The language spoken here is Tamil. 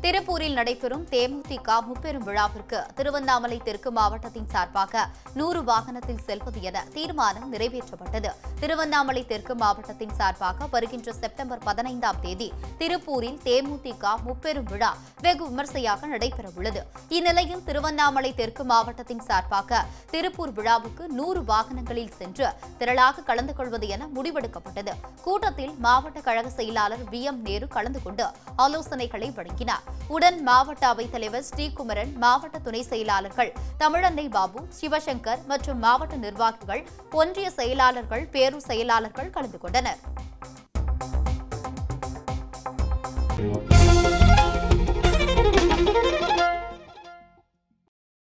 திருப்பூரில் நடைபெறும் தேமுதிக முப்பெரும் விழாவிற்கு திருவண்ணாமலை தெற்கு மாவட்டத்தின் சார்பாக நூறு வாகனத்தில் செல்வது என தீர்மானம் நிறைவேற்றப்பட்டது திருவண்ணாமலை தெற்கு மாவட்டத்தின் சார்பாக வருகின்ற செப்டம்பர் பதினைந்தாம் தேதி திருப்பூரில் தேமுதிக முப்பெரும் விழா வெகு விமர்சையாக நடைபெறவுள்ளது இந்நிலையில் திருவண்ணாமலை தெற்கு மாவட்டத்தின் சார்பாக திருப்பூர் விழாவுக்கு நூறு வாகனங்களில் சென்று திரளாக கலந்து கொள்வது என முடிவெடுக்கப்பட்டது கூட்டத்தில் மாவட்ட கழக செயலாளர் வி எம் நேரு கலந்து கொண்டு ஆலோசனைகளை வழங்கினார் உடன் மாவட்ட அவைத்தலைவர் ஸ்ரீகுமரன் மாவட்ட துணை செயலாளர்கள் தமிழன்னை பாபு சிவசங்கர் மற்றும் மாவட்ட நிர்வாகிகள் ஒன்றிய செயலாளர்கள் பேரூர் செயலாளர்கள் கலந்து கொண்டனர்